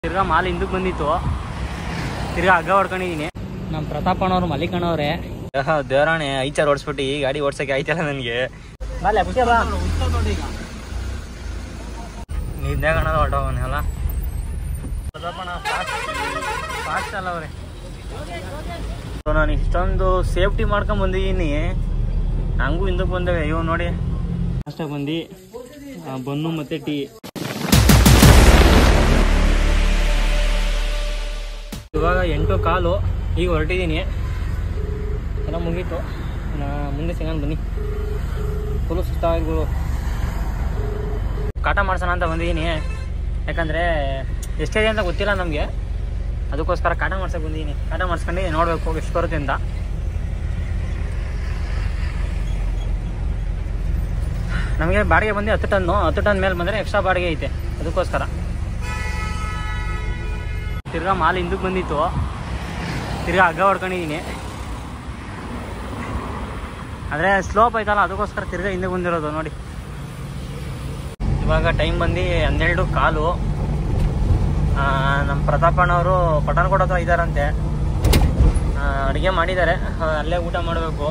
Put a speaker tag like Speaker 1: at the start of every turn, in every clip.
Speaker 1: ತಿರ್ಗಾ ಮಾಲ್ ಹಿಂದಕ್ಕೆ ಬಂದಿತ್ತು ತಿರ್ಗಾ ಹಗ್ಗ ಹೊಡ್ಕೊಂಡಿದ್ದೀನಿ ನಮ್ಮ ಪ್ರತಾಪಣ್ಣವ್ರು ಮಲ್ಲಿಕಣ್ಣವ್ರೆ
Speaker 2: ದೇವರಾಣೆ ಐಚಾರ್ ಓಡಿಸ್ಬಿಟ್ಟು ಈ ಗಾಡಿ ಓಡ್ಸಕ್ಕೆ ಆಯ್ತಲ್ಲ ನನಗೆ
Speaker 1: ಬಾಲೆ ಖುಷಿ ಬಾ
Speaker 2: ನಿದ್ದೆ ಕಾಣಲ್ಲ ಹೊಟ್ಟೋಗಲ್ಲ
Speaker 1: ಪ್ರತಾಪಣ್ಣ ಫಾಸ್ಟ್ ಅಲ್ಲ ಅವ್ರೆ
Speaker 2: ನಾನು ಇಷ್ಟೊಂದು ಸೇಫ್ಟಿ ಮಾಡ್ಕೊಂಡ್ ಬಂದಿದ್ದೀನಿ ನಂಗೂ ಹಿಂದಕ್ಕೆ ಬಂದೇವೆ ಇವ್ ನೋಡಿ
Speaker 1: ಅಷ್ಟೇ ಬಂದು ಆ, ಬನ್ನು ಮತ್ತೆ ಟೀ ಇವಾಗ ಎಂಟು ಕಾಲು ಈಗ ಹೊರಟಿದ್ದೀನಿ ಎಲ್ಲ ಮುಗೀತು ನಾ ಮುಂದೆ ಸಿಗೋಣ ಬನ್ನಿ ಫುಲ್ಲು ಸುಸ್ತಾಗಿಗಳು ಕಾಟ ಮಾಡ್ಸೋಣ ಅಂತ ಬಂದಿದ್ದೀನಿ ಯಾಕಂದರೆ ಎಷ್ಟಿದೆ ಅಂತ ಗೊತ್ತಿಲ್ಲ ನಮಗೆ ಅದಕ್ಕೋಸ್ಕರ ಕಾಟ ಮಾಡ್ಸಕ್ಕೆ ಬಂದಿದ್ದೀನಿ ಕಾಟ ಮಾಡಿಸ್ಕೊಂಡು ನೋಡಬೇಕು ಎಷ್ಟು ಬರುತ್ತೆ ಅಂತ ನಮಗೆ ಬಾಡಿಗೆ ಬಂದು ಹತ್ತು ಟನ್ನು ಹತ್ತು ಟನ್ ಮೇಲೆ ಬಂದರೆ ಎಕ್ಸ್ಟ್ರಾ ಬಾಡಿಗೆ ಐತೆ ಅದಕ್ಕೋಸ್ಕರ ತಿರ್ಗಾ ಮಾಲ್ ಹಿಂದಕ್ಕೆ ಬಂದಿತ್ತು ತಿರ್ಗಾ ಹಗ್ಗ ಹೊಡ್ಕೊಂಡಿದ್ದೀನಿ ಆದರೆ ಸ್ಲೋಪ್ ಐತಲ್ಲ ಅದಕ್ಕೋಸ್ಕರ ತಿರ್ಗಾ ಹಿಂದೆ ಬಂದಿರೋದು ನೋಡಿ ಇವಾಗ ಟೈಮ್ ಬಂದು ಹನ್ನೆರಡು ಕಾಲು ಆ, ನಮ್ಮ ಪ್ರತಾಪಣ್ಣವರು ಪಠಾಣ್ಕೋಟ್ ಹತ್ರ ಇದ್ದಾರಂತೆ ಅಡುಗೆ ಮಾಡಿದ್ದಾರೆ ಆ, ಅಲ್ಲೇ ಊಟ ಮಾಡಬೇಕು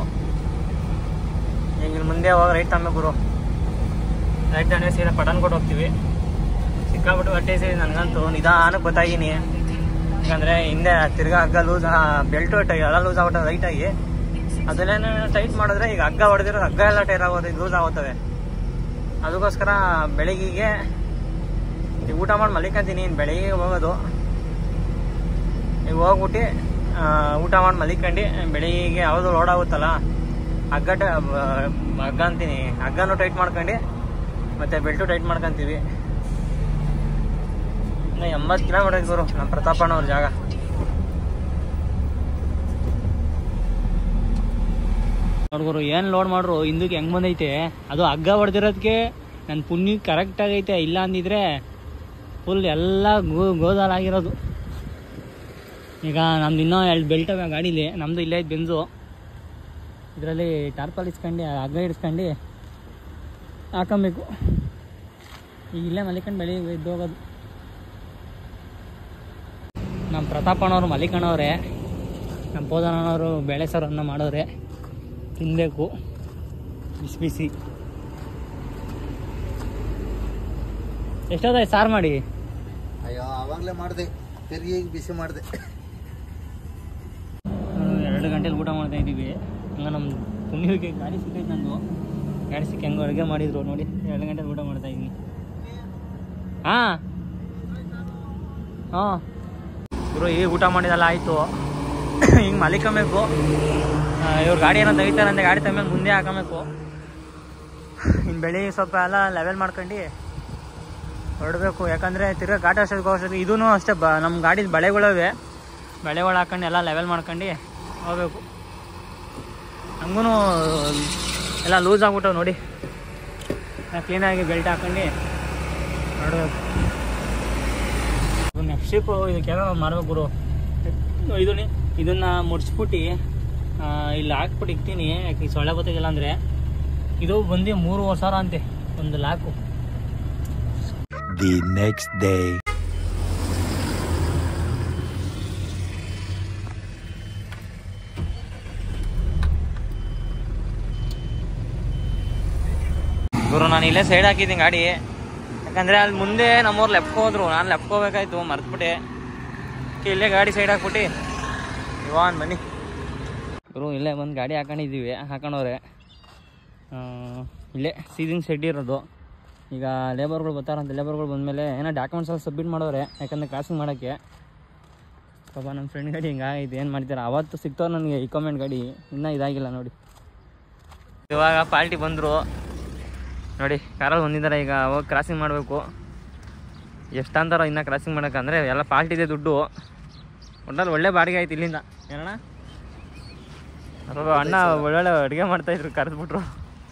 Speaker 1: ಈಗ ಇಲ್ಲಿ ಮುಂದೆ ಹೋಗಿ ರೈಟ್ ತಮ್ಮ ಗುರು ರೈಟ್ ತಗೊಂಡ್ರೆ ಸೀದಾ ಪಠಾಣ್ಕೋಟ್ ಹೋಗ್ತೀವಿ ಸಿಕ್ಕಾಬಿಟ್ಟು ಹೊಟ್ಟೆ ಸೇರಿ ನನಗಂತೂ ನಿಧಾನಕ್ಕೆ ಗೊತ್ತಾಗಿನಿ ಯಾಕಂದರೆ ಹಿಂದೆ ತಿರ್ಗಾ ಹಗ್ಗ ಲೂಸ್ ಬೆಲ್ಟು ಟೈ ಎಲ್ಲ ಲೂಸ್ ಆಗ್ಬಿಟ್ಟು ರೈಟಾಗಿ ಅದನ್ನೇನು ಟೈಟ್ ಮಾಡಿದ್ರೆ ಈಗ ಹಗ್ಗ ಹೊಡೆದಿರೋ ಹಗ್ಗ ಎಲ್ಲ ಟೈರ್ ಆಗೋದು ಲೂಸ್ ಆಗೋತವೆ ಅದಕ್ಕೋಸ್ಕರ ಬೆಳಿಗ್ಗೆಗೆ ಈಗ ಊಟ ಮಾಡಿ ಮಲಿಕಂತೀನಿ ಇನ್ನು ಬೆಳಿಗ್ಗೆ ಹೋಗೋದು ಈಗ ಹೋಗ್ಬಿಟ್ಟು ಆ, ಊಟ ಮಾಡಿ ಮಲಿಕೊಂಡು ಬೆಳಿಗ್ಗೆ ಯಾವುದು ಲೋಡ್ ಆಗುತ್ತಲ್ಲ ಹಗ್ಗ ಟ- ಬ- ಹಗ್ಗ ಅಂತೀನಿ ಹಗ್ಗನೂ ಟೈಟ್ ಮಾಡ್ಕೊಂಡು ಮತ್ತೆ ಬೆಲ್ಟು ಟೈಟ್ ಮಾಡ್ಕೊಂತೀವಿ ಇನ್ನು ಎಂಬತ್ತು ಕಿಲೋಮೀಟರ್ ಗುರು ನಮ್ಮ ಪ್ರತಾಪಣ್ಣವ್ರ ಜಾಗ ನೋಡ್ಗುರು ಏನು ಲೋಡ್ ಮಾಡ್ರು ಹಿಂದಕ್ಕೆ ಹೆಂಗ್ ಬಂದೈತೆ ಅದು ಹಗ್ಗ ಹೊಡೆದಿರೋದಕ್ಕೆ ನನ್ನ ಪುಣ್ಯ ಕರೆಕ್ಟ್ ಆಗೈತೆ ಇಲ್ಲ ಅಂದಿದ್ರೆ ಫುಲ್ ಎಲ್ಲ ಗೋ ಗೋದಾಲಾಗಿರೋದು ಈಗ ನಮ್ದು ಇನ್ನೂ ಎರಡು ಬೆಲ್ಟ್ ಅವೆ ಗಾಡೀಲಿ ನಮ್ಮದು ಇಲ್ಲೇ ಐತೆ ಬೆಂಜು ಇದರಲ್ಲಿ ಟಾರ್ಪಲ್ ಇಸ್ಕೊಂಡು ಹಗ್ಗ ಹಿಡಿಸ್ಕೊಂಡು ಹಾಕೊಬೇಕು ಈಗ ಇಲ್ಲೇ ಮಲಿಕೊಂಡು ಬೆಳಿ ಎದ್ದು ಹೋಗೋದು ನಮ್ಮ ಪ್ರತಾಪಣ್ಣವ್ರು ಮಲ್ಲಿಕಣ್ಣವ್ರೆ ನಮ್ಮ ಪೋದನವರು ಬೇಳೆ ಸಾರನ್ನು ಮಾಡೋರೆ ತಿನ್ನಬೇಕು ಬಿಸಿ ಬಿಸಿ ಎಷ್ಟೊತ್ತಾಯ್ತು ಸಾರು ಮಾಡಿ
Speaker 3: ಅಯ್ಯೋ ಆವಾಗಲೇ ಮಾಡಿದೆ ತಿರುಗಿ ಈಗ ಬಿಸಿ ಮಾಡಿದೆ
Speaker 1: ನಾವು ಎರಡು ಗಂಟೆಲಿ ಊಟ ಮಾಡ್ತಾ ಇದ್ದೀವಿ ಹಂಗೆ ನಮ್ಮ ಪುಣ್ಯಕ್ಕೆ ಗಾಡಿ ಸಿಕ್ಕೈತೆ ನಂದು ಗಾಡಿ ಸಿಕ್ಕಿ ಹೆಂಗೆ ಅಡುಗೆ ಮಾಡಿದ್ರು ನೋಡಿ ಎರಡು ಗಂಟೆಲಿ ಊಟ ಮಾಡ್ತಾ ಇದ್ದೀನಿ ಹಾಂ ಹಾಂ ಗುರು ಈಗ ಊಟ ಮಾಡಿದೆಲ್ಲ ಆಯಿತು ಹಿಂಗೆ ಮಲಿಕೊಬೇಕು ಇವ್ರ ಗಾಡಿ ಏನೋ ತೆಗಿತಾರಂತೆ ಗಾಡಿ ತಮ್ಮ ಮುಂದೆ ಹಾಕಬೇಕು ಇನ್ನು ಬೆಳಿಗ್ಗೆ ಸ್ವಲ್ಪ ಎಲ್ಲ ಲೆವೆಲ್ ಮಾಡ್ಕೊಂಡು ಹೊರಡಬೇಕು ಯಾಕಂದರೆ ತಿರ್ಗಾ ಘಾಟ ಅಷ್ಟೊತ್ತಿಗೆ ಹೋಗೋಷ್ಟೊತ್ತಿಗೆ ಇದೂ ಅಷ್ಟೇ ಬ ನಮ್ಮ ಗಾಡಿ ಬಳೆಗಳಿವೆ ಬಳೆಗಳು ಹಾಕೊಂಡು ಎಲ್ಲ ಲೆವೆಲ್ ಮಾಡ್ಕೊಂಡು ಹೋಗ್ಬೇಕು ಹಂಗೂ ಎಲ್ಲ ಲೂಸ್ ಆಗ್ಬಿಟ್ಟವು ನೋಡಿ ಕ್ಲೀನಾಗಿ ಬೆಲ್ಟ್ ಹಾಕೊಂಡು ಹೊರಡಬೇಕು ನೆಕ್ಸ್ಟ್ ಶಿಪ್ ಇದಕ್ಕೆಲ್ಲ ಮಾಡ್ಬೇಕು ಗುರು ಇದು ಇದನ್ನ ಮುಡ್ಸ್ಬಿಟ್ಟು ಆ, ಇಲ್ಲಿ ಹಾಕ್ಬಿಟ್ಟು ಇಕ್ತೀನಿ ಯಾಕೆ ಈ ಸೊಳ್ಳೆ ಗೊತ್ತಿಲ್ಲ ಅಂದರೆ ಇದು ಬಂದು ಮೂರುವರೆ ಸಾವಿರ ಅಂತೆ ಒಂದು ಲಾಕು
Speaker 3: ದಿ ನೆಕ್ಸ್ಟ್ ಡೇ
Speaker 2: ಗುರು ನಾನು ಇಲ್ಲೇ ಸೈಡ್ ಹಾಕಿದ್ದೀನಿ ಗಾಡಿ ಯಾಕಂದ್ರೆ ಅಲ್ಲಿ ಮುಂದೆ ನಮ್ಮವ್ರು ಲೆಫ್ಟ್ ಹೋದ್ರು ನಾನು ಲೆಫ್ಟ್ ಹೋಗ್ಬೇಕಾಯ್ತು ಮರ್ತ್ಬಿಟ್ಟೆ ಅದಕ್ಕೆ ಇಲ್ಲೇ ಗಾಡಿ ಸೈಡ್ ಹಾಕ್ಬಿಟ್ಟು ಇವಾನ್ ಬನ್ನಿ
Speaker 1: ಗುರು ಇಲ್ಲೇ ಬಂದು ಗಾಡಿ ಹಾಕೊಂಡಿದ್ದೀವಿ ಹಾಕೊಂಡವ್ರೆ ಆ, ಇಲ್ಲೇ ಸೀಸಿಂಗ್ ಶೆಡ್ ಇರೋದು ಈಗ ಲೇಬರ್ಗಳು ಬರ್ತಾರಂತೆ ಲೇಬರ್ಗಳು ಬಂದಮೇಲೆ ಏನೋ ಡಾಕ್ಯುಮೆಂಟ್ಸ್ ಎಲ್ಲ ಸಬ್ಮಿಟ್ ಮಾಡೋರೆ ಯಾಕಂದರೆ ಕ್ರಾಸಿಂಗ್ ಮಾಡೋಕ್ಕೆ ಪಾಪ ನಮ್ಮ ಫ್ರೆಂಡ್ ಗಾಡಿ ಹಿಂಗಾಗಿದೆ ಏನು ಮಾಡ್ತಾರೆ ಅವತ್ತು ಸಿಗ್ತಾವೆ ನನಗೆ ಇಕ್ವಮೆಂಟ್ ಗಾಡಿ ಇನ್ನೂ ಇದಾಗಿಲ್ಲ ನೋಡಿ
Speaker 2: ಇವಾಗ ಪಾರ್ಟಿ ಬಂದರು ನೋಡಿ ಕಾರಲ್ಲಿ ಬಂದಿದ್ದಾರೆ ಈಗ ಹೋಗಿ ಕ್ರಾಸಿಂಗ್ ಮಾಡಬೇಕು ಎಷ್ಟಂತಾರೋ ಇನ್ನೂ ಕ್ರಾಸಿಂಗ್ ಮಾಡೋಕ್ಕಂದ್ರೆ ಎಲ್ಲ ಪಾರ್ಟಿದೆ ದುಡ್ಡು ಒಟ್ಟಲ್ಲಿ ಒಳ್ಳೆ ಬಾಡಿಗೆ ಆಯ್ತು ಇಲ್ಲಿಂದ ಏನಣ್ಣ ಅಥವಾ ಅಣ್ಣ ಒಳ್ಳೊಳ್ಳೆ ಅಡುಗೆ ಮಾಡ್ತಾಯಿದ್ರು ಕರೆದ್ಬಿಟ್ರು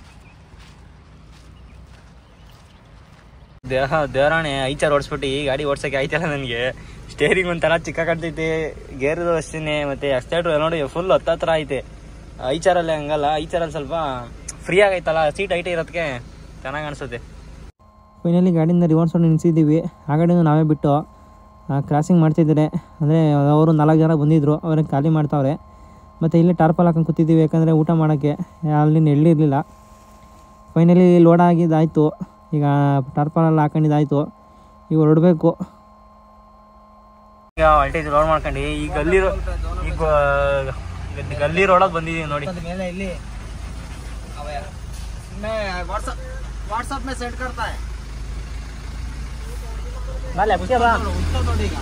Speaker 2: ದೇಹ ದೇವರಾಣೆ ಐಚಾರ್ ಓಡಿಸ್ಬಿಟ್ಟು ಈ ಗಾಡಿ ಓಡ್ಸೋಕ್ಕೆ ಆಯ್ತಲ್ಲ ನನಗೆ ಸ್ಟೇರಿಂಗ್ ಒಂಥರ ಚಿಕ್ಕ ಕಾಣ್ತೈತೆ ಗೇರ್ದು ಅಷ್ಟೇ ಮತ್ತು ಎಕ್ಸ್ಟೇಟ್ರು ನೋಡಿ ಫುಲ್ ಹತ್ತತ್ರ ಐತೆ ಐಚಾರಲ್ಲಿ ಹಂಗಲ್ಲ ಐಚಾರಲ್ಲಿ ಸ್ವಲ್ಪ ಫ್ರೀ ಆಗೈತಲ್ಲ ಸೀಟ್ ಐಟೇ ಇರೋದಕ್ಕೆ ಚೆನ್ನಾಗಿ ಅನಿಸುತ್ತೆ
Speaker 1: ಫೈನಲಿ ಗಾಡಿಯಿಂದ ರಿವರ್ಸ್ ಹೊಂಡು ನಿಲ್ಸಿದ್ದೀವಿ ಆ ಗಾಡಿನೂ ನಾವೇ ಬಿಟ್ಟು ಕ್ರಾಸಿಂಗ್ ಮಾಡ್ತಿದ್ದಾರೆ ಅಂದರೆ ಅವರು ನಾಲ್ಕು ಜನ ಬಂದಿದ್ದರು ಅವ್ರಿಗೆ ಖಾಲಿ ಮಾಡ್ತಾವ್ರೆ ಮತ್ತು ಇಲ್ಲೇ ಟಾರ್ಪಲ್ ಹಾಕೊಂಡು ಕೂತಿದ್ದೀವಿ ಯಾಕಂದರೆ ಊಟ ಮಾಡೋಕ್ಕೆ ಅಲ್ಲಿ ನೆರಳಿರಲಿಲ್ಲ ಫೈನಲಿ ಲೋಡ್ ಆಗಿದ್ದಾಯಿತು ಈಗ ಟಾರ್ಪಲೆಲ್ಲ ಹಾಕೊಂಡಿದ್ದಾಯಿತು ಈಗ ಹೊರಡಬೇಕು ಈಗ ಹೊಲ್ಟೇಜ್ ಲೋಡ್ ಮಾಡ್ಕೊಂಡು ಈ ಗಲ್ಲಿ ರೋ- ಈ ಗ- ಗಲ್ಲಿ ರೋಡಲ್ಲಿ ಬಂದಿದ್ದೀವಿ ನೋಡಿ
Speaker 3: ಮೇಲೆ ಇಲ್ಲಿ मैं व्हाट्सएप व्हाट्सएप में सेंड करता है उत्तर तो देगा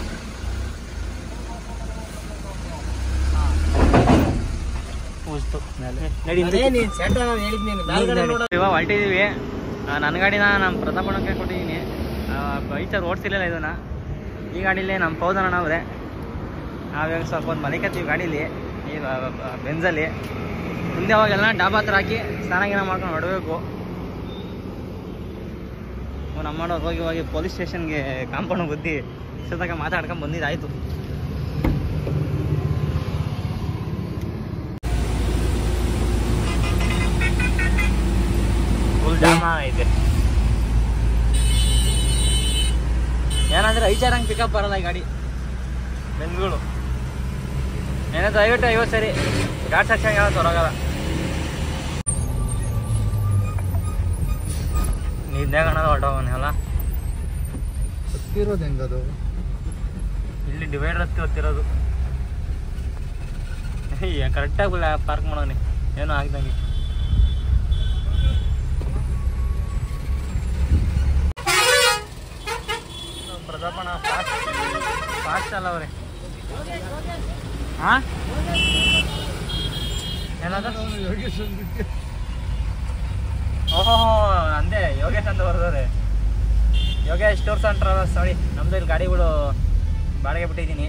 Speaker 3: ಅದೇ ನೀನ್ ಸೆಂಟರ್ ನಾನು ಹೇಳಿದ್ ನೀನು ಮೇಲ್ಗಡೆ ನೋಡು.
Speaker 2: ಇವಾಗ ಹೊಲ್ಟಿದ್ದೀವಿ ನನ್ನ ಗಾಡಿನ ನಮ್ಮ ಪ್ರತಾಪಣ್ಣಕ್ಕೆ ಕೊಟ್ಟಿದ್ದೀನಿ ಬೈಚರ್ ಓಡಿಸಿರ್ಲಿಲ್ಲ ಇದನ್ನ ಈ ಗಾಡೀಲಿ ನಮ್ಮ ಪೌದನ ಅವರೇ ನಾವಾಗ ಸ್ವಲ್ಪ ಒಂದು ಮಲಿಕತ್ತೀವಿ ಗಾಡೀಲಿ ಈ ಬ- ಬ- ಬೆಂಜಲ್ಲಿ ಮುಂದೆ ಅವಾಗೆಲ್ಲ ಡಾಬಾ ಹತ್ರ ಹಾಕಿ ಸ್ನಾನ ಗಿನ ಮಾಡ್ಕೊಂಡು ಹೊಡಬೇಕು ನಮ್ಮ ಮಾಡೋರು ಹೋಗಿ ಹೋಗಿ ಪೊಲೀಸ್ ಸ್ಟೇಷನ್ಗೆ ಕಾಂಪೌಂಡ್ ಬುದ್ಧಿ ಇಷ್ಟೊತ್ತಾಗ ಮಾತಾಡ್ಕೊಂಡು ಬಂದಿದ್ದಾಯ್ತು ಫುಲ್ ಜಾಮ ಐತೆ ಏನಂದ್ರೆ ಐಚಾರಂಗ್ ಪಿಕಪ್ ಬರಲ್ಲ ಈ ಗಾಡಿ ಬೆಂಗಳೂರು ಏನಾದ್ರು ಐವತ್ತು ಐವತ್ತು ಸರಿ ಘಾಟ್ ಸೆಕ್ಷನ್ ಯಾವತ್ತು ಹೊರಗಲ್ಲ ನಿದ್ದೆ ಕಾಣೋದು ಹೊರಟೋಗಲ್ಲ
Speaker 3: ಗೊತ್ತಿರೋದು ಹೆಂಗದು
Speaker 2: ಇಲ್ಲಿ ಡಿವೈಡರ್ ಹತ್ತಿ ಹೊತ್ತಿರೋದು ಕರೆಕ್ಟಾಗಿ ಪಾರ್ಕ್ ಮಾಡೋನಿ ಏನೂ ಆಗ್ದಂಗೆ ಪ್ರತಾಪಣ ಫಾಸ್ಟ್ ಫಾಸ್ಟ್ ಅಲ್ಲ ಅವ್ರೆ ಹಾ ಏನದ ಓಹೋ ಅಂದೆ ಯೋಗೇಶ್ ಅಂತ ಬರ್ದವ್ರೆ ಯೋಗೇಶ್ ಟೂರ್ಸ್ ಅಂಡ್ ಟ್ರಾವೆಲ್ಸ್ ನೋಡಿ ನಮ್ದು ಇಲ್ಲಿ ಗಾಡಿಗಳು ಬಾಡಿಗೆ ಬಿಟ್ಟಿದ್ದೀನಿ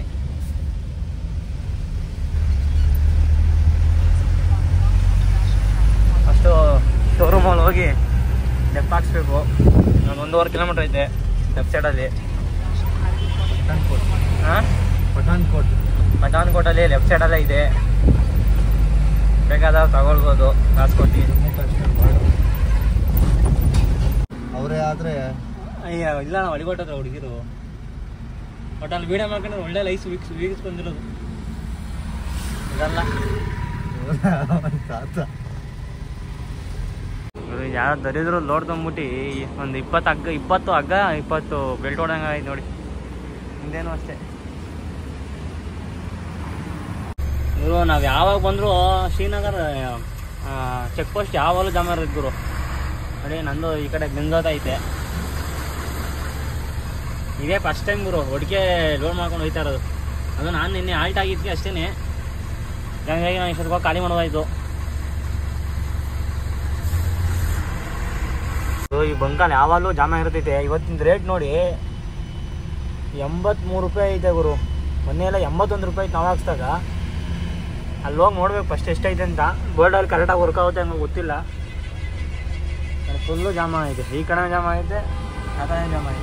Speaker 2: ಫಸ್ಟು ಶೋರೂಮಲ್ಲಿ ಹೋಗಿ ಲೆಫ್ಟ್ ಹಾಕ್ಸ್ಬೇಕು ಇನ್ನೊಂದು ಒಂದೂವರೆ ಕಿಲೋಮೀಟ್ರ್ ಐತೆ ಲೆಫ್ಟ್ ಸೈಡಲ್ಲಿ
Speaker 3: ಪಠಾನ್ಕೋಟ್
Speaker 2: ಹಾಂ
Speaker 3: ಪಠಾನ್ಕೋಟ್
Speaker 2: ಪಠಾನ್ಕೋಟಲ್ಲಿ ಲೆಫ್ಟ್ ಸೈಡಲ್ಲೇ ಇದೆ ಬೇಕಾದಾಗ ತಗೊಳ್ಬೋದು ಕಾಸು ಕೊಟ್ಟು
Speaker 3: ಜಮ್ಮು ಕಾಶ್ಮೀರ border. ಅವರೇ ಆದ್ರೆ
Speaker 2: ಅಯ್ಯ ಇಲ್ಲ ನಾವು ಅಡಿಗೊಟ್ಟದ ಹುಡುಗಿರು ಬಟ್ ಅಲ್ಲಿ ವೀಡಿಯೋ ಮಾಡ್ಕೊಂಡ್ರೆ ಒಳ್ಳೆ ಲೈಸ್ ವೀಕ್ಸ್ ವೀಗಿಸ್ಕೊಂಡಿರೋದು ಇದಲ್ಲ
Speaker 3: ತಾತ
Speaker 2: ಯಾರು ದರಿದ್ರು ಲೋಡ್ ತಂದ್ಬಿಟ್ಟು ಒಂದು ಇಪ್ಪತ್ತು ಹಗ್ಗ ಇಪ್ಪತ್ತು ಹಗ್ಗ ಇಪ್ಪತ್ತು ಬೆಲ್ಟ್ ಹೊಡಂಗೆ ಆಯ್ತು ನೋಡಿ ಹಿಂದೇನು ಅಷ್ಟೇ ಇವರು ನಾವು ಯಾವಾಗ ಬಂದರೂ ಶ್ರೀನಗರ್ ಚೆಕ್ ಪೋಸ್ಟ್ ಯಾವಾಗಲೂ ಜಮಾ ಇದ್ರು ನೋಡಿ ನಂದು ಈ ಕಡೆ ಬೆಂಜೋತ ಐತೆ ಇದೇ ಫಸ್ಟ್ ಟೈಮ್ ಗುರು ಒಟ್ಟಿಗೆ ಲೋಡ್ ಮಾಡ್ಕೊಂಡು ಹೋಯ್ತಾ ಇರೋದು ಅದು ನಾನು ನಿನ್ನೆ ಆಲ್ಟ್ ಆಗಿದ್ದಕ್ಕೆ ಅಷ್ಟೇ ಹಂಗಾಗಿ ನಾನು ಇಷ್ಟೊತ್ತಿಗೆ ಖಾಲಿ ಮಾಡೋದಾಯ್ತು ಸೊ ಈ ಬಂಕಲ್ಲಿ ಯಾವಾಗಲೂ ಜಾಮ ಇರ್ತೈತೆ ಇವತ್ತಿನ ರೇಟ್ ನೋಡಿ ಎಂಬತ್ಮೂರು ರೂಪಾಯಿ ಐತೆ ಗುರು ಮೊನ್ನೆ ಎಲ್ಲ ಎಂಬತ್ತೊಂದು ರೂಪಾಯಿ ಇತ್ತು ನಾವು ಹಾಕ್ಸ್ದಾಗ ಅಲ್ಲಿ ಹೋಗಿ ನೋಡ್ಬೇಕು ಫಸ್ಟ್ ಎಷ್ಟೈತೆ ಅಂತ ಬೋರ್ಡಲ್ಲಿ ಕರೆಕ್ಟಾಗಿ ವರ್ಕ್ ಆಗುತ್ತೆ ಹಂಗೆ ಗೊತ್ತಿಲ್ಲ ಫುಲ್ಲು ಜಾಮ ಐತೆ ಈ ಕಡೆ ಜಾಮ ಐತೆ ಆ ಕಡೆ ಜಾಮ ಐತೆ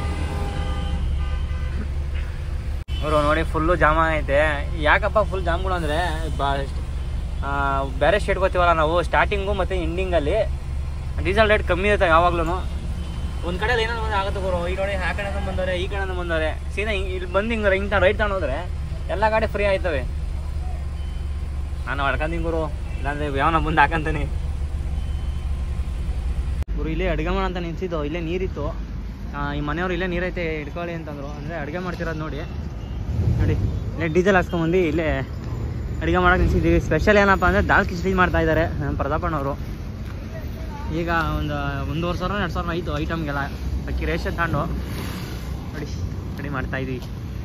Speaker 2: ಅವರು ನೋಡಿ ಫುಲ್ಲು ಜಾಮ ಐತೆ ಯಾಕಪ್ಪ ಫುಲ್ ಜಾಮ್ಗಳು ಅಂದರೆ ಬಾ ಆ, ಬೇರೆ ಸ್ಟೇಟ್ ಗೊತ್ತೀವಲ್ಲ ನಾವು ಸ್ಟಾರ್ಟಿಂಗು ಮತ್ತು ಎಂಡಿಂಗಲ್ಲಿ ಡೀಸೆಲ್ ರೇಟ್ ಕಮ್ಮಿ ಇರುತ್ತೆ ಯಾವಾಗ್ಲೂ ಒಂದು ಕಡೆ ಏನಾದ್ರು ಒಂದು ಆಗುತ್ತೆ ಗುರು ಈ ಕಡೆ ಆ ಕಡೆಯಿಂದ ಬಂದವ್ರೆ ಈ ಕಡೆಯಿಂದ ಬಂದವ್ರೆ ಸೀದಾ ಹಿಂಗೆ ಇಲ್ಲಿ ಬಂದು ಹಿಂಗೆ ಹಿಂಗೆ ರೈಟ್ ತಗೊಂಡೋದ್ರೆ ಎಲ್ಲ ಗಾಡಿ ಫ್ರೀ ಆಯ್ತವೆ ನಾನು ಹೊಡ್ಕೊಂತೀನಿ ಗುರು ಇಲ್ಲಾಂದ್ರೆ ಯಾವನ ಮುಂದೆ ಹಾಕಂತಾನೆ ಗುರು ಇಲ್ಲೇ ಅಡುಗೆ ಮಾಡೋ ಅಂತ ನಿಲ್ಸಿದ್ದು ಇಲ್ಲೇ ನೀರಿತ್ತು ಆ, ಈ ಮನೆಯವ್ರು ಇಲ್ಲೇ ನೀರೈತೆ ಇಟ್ಕೊಳ್ಳಿ ಅಂತಂದ್ರು ಅಂದರೆ ಅಡುಗೆ ಮಾಡ್ತಿರೋದು ನೋಡಿ ನೋಡಿ ಇಲ್ಲೇ ಡೀಸೆಲ್ ಹಾಕ್ಸ್ಕೊಂಬಂದು ಇಲ್ಲೇ ಅಡುಗೆ ಮಾಡೋಕೆ ನಿಲ್ಸಿದ್ದೀವಿ ಸ್ಪೆಷಲ್ ಏನಪ್ಪ ಅಂದರೆ ದಾಲ್ ಕಿಚಡಿ ಮಾಡ್ತಾ ಇದ್ದಾರೆ ನಮ್ಮ ಪ್ರತಾಪಣ್ಣವರು ಈಗ ಒಂದು ಒಂದೂವರೆ ಸಾವಿರ ಎರಡು ಸಾವಿರ ಆಯಿತು ಐಟಮ್ಗೆಲ್ಲ ಅಕ್ಕಿ ರೇಷನ್ ತಗೊಂಡು ನೋಡಿ ರೆಡಿ ಮಾಡ್ತಾ ಇದ್ದೀವಿ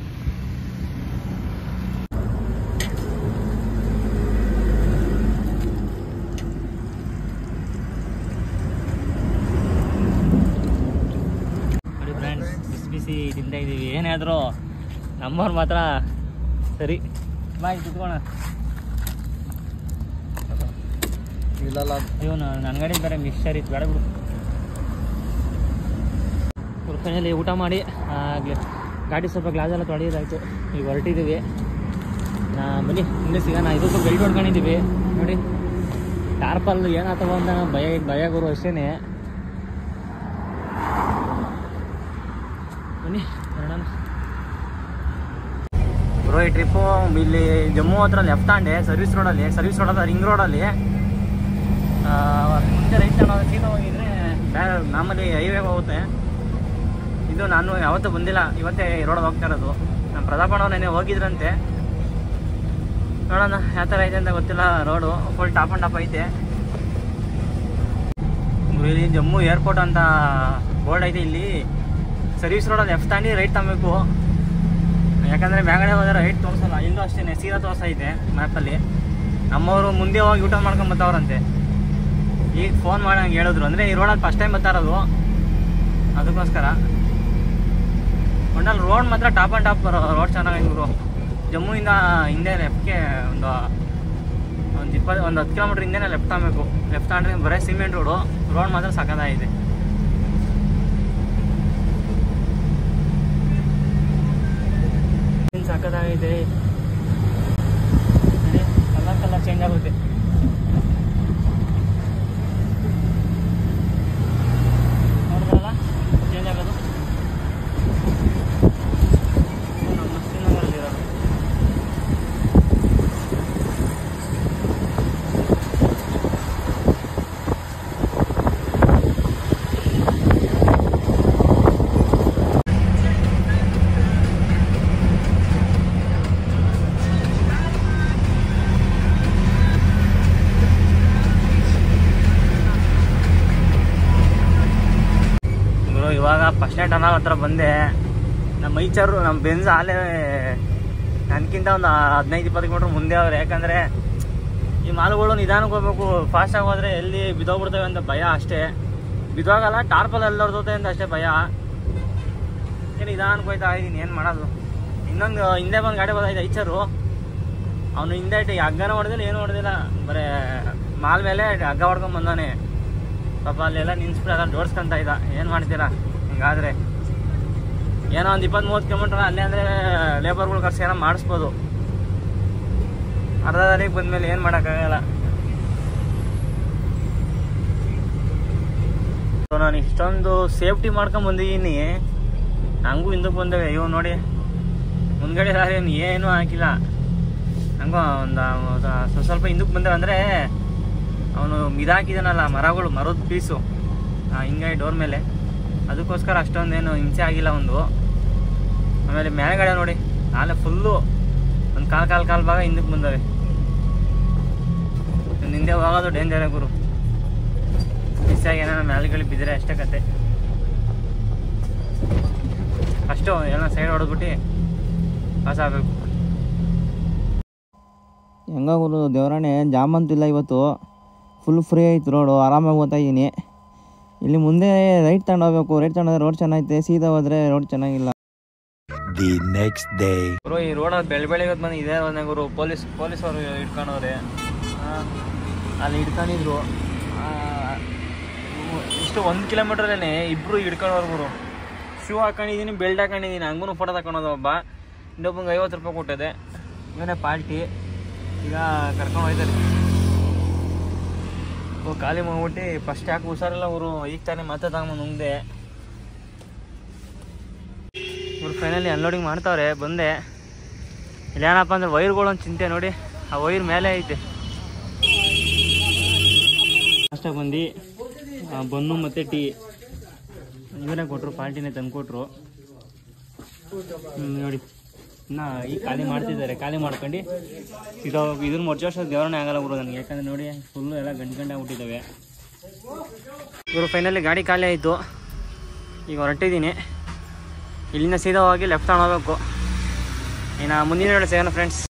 Speaker 2: ನೋಡಿ ಫ್ರೆಂಡ್ಸ್ ಬಿಸಿ ಬಿಸಿ ತಿಂತಾ ಇದ್ದೀವಿ ಏನೇ ಆದರೂ ನಮ್ಮವ್ರು ಮಾತ್ರ ಸರಿ ಬಾಯ್ ಕುತ್ಕೋಣ
Speaker 3: ಇಲ್ಲಲ್ಲ
Speaker 2: ಇವನು ನನ್ನ ಗಾಡಿ ಬೇರೆ ಮಿಕ್ಸ್ಚರ್ ಇತ್ತು ಬೇಡ ಬಿಡು ಫೈನಲಿ ಊಟ ಮಾಡಿ ಆ, ಗ್ಲ- ಗಾಡಿ ಸ್ವಲ್ಪ ಗ್ಲಾಸ್ ಎಲ್ಲ ತೊಳೆಯೋದಾಯ್ತು ಈಗ ಹೊರಟಿದ್ದೀವಿ ನಾ ಬನ್ನಿ ಮುಂದೆ ಸಿಗೋಣ ಇದಕ್ಕೂ ಬೆಲ್ಟ್ ಹೊಡ್ಕೊಂಡಿದ್ದೀವಿ ನೋಡಿ ಟಾರ್ಪಲ್ ಏನಾಗ್ತವ ಅಂತ ಭಯ ಭಯ ಗುರು ಅಷ್ಟೇ ಬನ್ನಿ ಹೊರಡೋಣ
Speaker 1: ಬ್ರೋ ಈ ಟ್ರಿಪ್ಪು ಇಲ್ಲಿ ಜಮ್ಮು ಹತ್ರ ಲೆಫ್ಟ್ ತಾಂಡೆ ಸರ್ವಿಸ್ ರೋಡಲ್ಲಿ ಸರ್ವಿಸ್ ರೋಡ್ ಹತ್ರ ರಿಂಗ್ ರೋಡಲ್ಲಿ ಮುಂದೆ ರೈಟ್ ತಗೊಂಡು ಸೀದಾ ಹೋಗಿದ್ರೆ ಬ್ಯಾ- ಮಾಮೂಲಿ ಹೈವೇ ಹೋಗುತ್ತೆ ಇದು ನಾನು ಯಾವತ್ತೂ ಬಂದಿಲ್ಲ ಇವತ್ತೇ ಈ ರೋಡ್ ಹೋಗ್ತಾ ಇರೋದು ನಮ್ಮ ಪ್ರತಾಪಣ್ಣ ನೆನೆ ಹೋಗಿದ್ರಂತೆ ನೋಡೋಣ ಯಾವ ಥರ ಐತೆ ಅಂತ ಗೊತ್ತಿಲ್ಲ road full top and top ಐತೆ ಇಲ್ಲಿ ಜಮ್ಮು ಏರ್ಪೋರ್ಟ್ ಅಂತ ಬೋರ್ಡ್ ಐತೆ ಇಲ್ಲಿ ಸರ್ವಿಸ್ ರೋಡಲ್ಲಿ ಲೆಫ್ಟ್ ತಾಂಡಿ ರೈಟ್ ತಗೋಬೇಕು ಯಾಕಂದರೆ ಮ್ಯಾಗಡೆ ಹೋದರೆ ರೈಟ್ ತೋರಿಸಲ್ಲ ಇಲ್ಲೂ ಅಷ್ಟೇ ಸೀದಾ ತೋರಿಸೈತೆ ಮ್ಯಾಪಲ್ಲಿ ನಮ್ಮವರು ಮುಂದೆ ಹೋಗಿ ಊಟ ಮಾಡ್ಕೊಂಡು ಬರ್ತಾವ್ರಂತೆ ಈಗ ಫೋನ್ ಮಾಡಿ ಹಂಗೆ ಹೇಳಿದ್ರು ಅಂದರೆ ಈ ರೋಡಲ್ಲಿ ಫಸ್ಟ್ ಟೈಮ್ ಬರ್ತಾ ಇರೋದು ಅದಕ್ಕೋಸ್ಕರ ಒಟ್ಟಲ್ಲಿ ರೋಡ್ ಮಾತ್ರ ಟಾಪ್ ಆ್ಯಂಡ್ ಟಾಪ್ ರೋಡ್ ಚೆನ್ನಾಗೈತೆ ಇವರು ಜಮ್ಮುವಿಂದ ಹಿಂದೆ ಲೆಫ್ಟ್ಗೆ ಒಂದು ಒಂದು ಇಪ್ಪತ್ತು ಒಂದು ಹತ್ತು ಕಿಲೋಮೀಟ್ರ್ ಹಿಂದೆನೇ ಲೆಫ್ಟ್ ತಗೋಬೇಕು ಲೆಫ್ಟ್ ತಗೊಂಡ್ರೆ ಬರೀ ಸಿಮೆಂಟ್ ರೋಡು ರೋಡ್ ಮಾತ್ರ ಸಖತ್ತಾಗಿದೆ ಏನ್ ಸಖತ್ತಾಗಿದೆ ಕಲರ್ ಕಲರ್ ಚೇಂಜ್ ಆಗುತ್ತೆ ನೋಡಿದ್ರಲ್ಲ ಚೇಂಜ್ ಆಗೋದು ಇದು ನಮ್ಮ ಶ್ರೀನಗರಲ್ಲಿರೋದು ಗುರು ಇವಾಗ ಫಸ್ಟ್ನೇ ಟನಲ್ ಹತ್ರ ಬಂದೆ ನಮ್ಮ ಮೈಚರು ನಮ್ಮ ಬೆನ್ಸ್ ಆಲೇ ನನಗಿಂತ ಒಂದು ಹದಿನೈದು ಇಪ್ಪತ್ತು ಕಿಲೋಮೀಟ್ರ್ ಮುಂದೆ ಅವ್ರೆ ಯಾಕಂದರೆ ಈ ಮಾಲುಗಳು ನಿಧಾನಕ್ಕೆ ಹೋಗ್ಬೇಕು ಫಾಸ್ಟಾಗಿ ಹೋದರೆ ಎಲ್ಲಿ ಬಿದ್ದೋಗ್ಬಿಡ್ತೇವೆ ಅಂತ ಭಯ ಅಷ್ಟೇ ಬಿದ್ದೋಗಲ್ಲ ಟಾರ್ಪಲ್ ಎಲ್ಲ ಹೊಡ್ದೋತೆ ಅಂತ ಅಷ್ಟೇ ಭಯ ಏನು ನಿಧಾನಕ್ಕೆ ಹೋಯ್ತಾ ಇದ್ದೀನಿ ಏನು ಮಾಡೋದು ಇನ್ನೊಂದು ಹಿಂದೆ ಬಂದು ಗಾಡಿ ಬಂದೈತೆ ಐಚರು ಅವನು ಹಿಂದೆ ಇಟ್ಟು ಹಗ್ಗನ ಹೊಡೆದಿಲ್ಲ ಏನು ಹೊಡೆದಿಲ್ಲ ಬರೇ ಮಾಲ್ ಮೇಲೆ ಹಗ್ಗ ಹೊಡ್ಕೊಂಡ್ ಬಂದಾನೆ ಪಾಪ ಅಲ್ಲೆಲ್ಲ ನಿನ್ಸ್ಬಿಟ್ಟು ಅದನ್ನ ಜೋಡಿಸ್ಕೊಂತ ಇದ್ದ ಏನು ಮಾಡ್ತೀರಾ ಹಿಂಗಾದ್ರೆ ಏನೋ ಒಂದು ಇಪ್ಪತ್ತು ಮೂವತ್ತು ಕಿಲೋಮೀಟ್ರ್ ಅಲ್ಲೇ ಅಂದರೆ ಲೇಬರ್ಗಳು ಕರ್ಸಿ ಏನೋ ಮಾಡಿಸ್ಬೋದು ಅರ್ಧ ದಾರಿಗೆ ಬಂದ್ಮೇಲೆ ಏನು ಮಾಡೋಕ್ಕಾಗಲ್ಲ ಸೊ ನಾನು ಇಷ್ಟೊಂದು ಸೇಫ್ಟಿ ಮಾಡ್ಕೊಂಡ್ ಬಂದಿದ್ದೀನಿ ಹಂಗೂ ಹಿಂದಕ್ಕೆ ಬಂದೇವೆ ಇವ್ ನೋಡಿ ಮುಂದ್ಗಡೆ ದಾರಿ ಏನು ಏನೂ ಹಾಕಿಲ್ಲ ಹಂಗೋ ಒಂದು ಸ್ವಲ್ಪ ಸ್ವಲ್ಪ ಹಿಂದಕ್ಕೆ ಬಂದೇವೆ ಅಂದರೆ ಅವನು ಇದಾಕಿದಾನಲ್ಲ ಮರಗಳು ಮರದ ಪೀಸು ಹಿಂಗಾಗಿ ಡೋರ್ ಮೇಲೆ ಅದಕ್ಕೋಸ್ಕರ ಅಷ್ಟೊಂದೇನು ಹಿಂಸೆ ಆಗಿಲ್ಲ ಒಂದು ಆಮೇಲೆ ಮೇಲ್ಗಡೆ ನೋಡಿ ನಾಳೆ ಫುಲ್ಲು ಒಂದು ಕಾಲು ಕಾಲು ಕಾಲು ಭಾಗ ಹಿಂದಕ್ಕೆ ಬಂದವೆ ಇನ್ನು ಹಿಂದೆ ಹೋಗೋದು ಡೇಂಜರೇ ಗುರು ಮಿಸ್ ಆಗಿ ಏನೋ ಮೇಲ್ಗಡೆ ಬಿದ್ದರೆ ಅಷ್ಟೇ ಕತೆ ಅಷ್ಟು ಎಲ್ಲ ಸೈಡ್ ಹೊಡೆದ್ಬಿಟ್ಟು ಪಾಸ್ ಆಗಬೇಕು
Speaker 2: ಹೆಂಗಾಗೋದು ದೇವರಾಣೆ ಜಾಮ್ ಅಂತಿಲ್ಲ ಇವತ್ತು ಫುಲ್ ಫ್ರೀ ಐತೆ ರೋಡು ಆರಾಮಾಗಿ ಓದ್ತಾ ಇದ್ದೀನಿ ಇಲ್ಲಿ ಮುಂದೆ ರೈಟ್ ತಗೊಂಡು ಹೋಗ್ಬೇಕು ರೈಟ್ ತಗೊಂಡೋದ್ರೆ ರೋಡ್ ಚೆನ್ನಾಗೈತೆ ಸೀದಾ ಹೋದ್ರೆ ರೋಡ್ ಚೆನ್ನಾಗಿಲ್ಲ
Speaker 3: The next day.
Speaker 1: ಗುರು ಈ ರೋಡಲ್ಲಿ ಬೆಳ ಬೆಳಿಗ್ಗೆ ಬಂದು ಇದೇ ಒಂದೇ ಗುರು ಪೊಲೀಸ್ ಪೊಲೀಸವರು ಇಟ್ಕೊಂಡವ್ರೆ ಆ, ಅಲ್ಲಿ ಹಿಡ್ಕೊಂಡಿದ್ರು ಆ, ಇಷ್ಟು ಒಂದು ಕಿಲೋಮೀಟ್ರಲ್ಲೇ ಇಬ್ಬರು ಹಿಡ್ಕೊಂಡವ್ರು ಗುರು ಶೂ ಹಾಕೊಂಡಿದ್ದೀನಿ ಬೆಲ್ಟ್ ಹಾಕೊಂಡಿದ್ದೀನಿ ಹಂಗೂ ಫೋಟೋ ತಗೊಳೋದು ಒಬ್ಬ ಇನ್ನೊಬ್ಬಂಗೆ ಐವತ್ತು ರೂಪಾಯಿ ಕೊಟ್ಟಿದೆ ಇವನೇ ಪಾರ್ಟಿ ಈಗ ಕರ್ಕೊಂಡು ಹೋಯ್ತಾರೆ ಓ ಖಾಲಿ ಮಾಡ್ಬಿಟ್ಟು ಫಸ್ಟ್ ಯಾಕೆ ಹುಷಾರಿಲ್ಲ ಅವರು ಈಗ ತಾನೇ ಮತ್ತೆ ತಗೊಂಬಂದು ನುಂಗ್ದೆ ಇವ್ರು ಫೈನಲಿ ಅನ್ಲೋಡಿಂಗ್ ಮಾಡ್ತಾವ್ರೆ ಬಂದೆ ಇಲ್ಲಿ ಏನಪ್ಪ ಅಂದ್ರೆ ವೈರ್ಗಳು ಒಂದು ಚಿಂತೆ ನೋಡಿ ಆ ವೈರ್ ಮೇಲೆ ಐತೆ ಅಷ್ಟೇ ಬಂದು ಆ, ಬನ್ನು ಮತ್ತು ಟೀ ಇವರೇ ಕೊಟ್ಟರು ಪಾರ್ಟಿನೇ ತಂದು ಕೊಟ್ಟರು ನೋಡಿ ಇನ್ನ ಈಗ ಖಾಲಿ ಮಾಡ್ತಿದ್ದಾರೆ ಖಾಲಿ ಮಾಡ್ಕೊಂಡು ಇದು ಇದ್ರ ಮೊದಲ ವರ್ಷ ದೇವರನ್ನೇ ಆಗಲ್ಲ ಗುರು ನನಗೆ ಯಾಕಂದ್ರೆ ನೋಡಿ ಫುಲ್ಲು ಎಲ್ಲ ಗಂಟು ಗಂಟೆ ಆಗ್ಬಿಟ್ಟಿದ್ದಾವೆ ಇವರು ಫೈನಲಿ ಗಾಡಿ ಖಾಲಿ ಆಯಿತು ಈಗ ಹೊರಟಿದ್ದೀನಿ ಇಲ್ಲಿಂದ ಸೀದಾ ಹೋಗಿ ಲೆಫ್ಟ್ ತಗೊಂಡು ಹೋಗ್ಬೇಕು ಇನ್ನು ಮುಂದಿನ ವೇಳೆ ಸಿಗೋಣ ಫ್ರೆಂಡ್ಸ್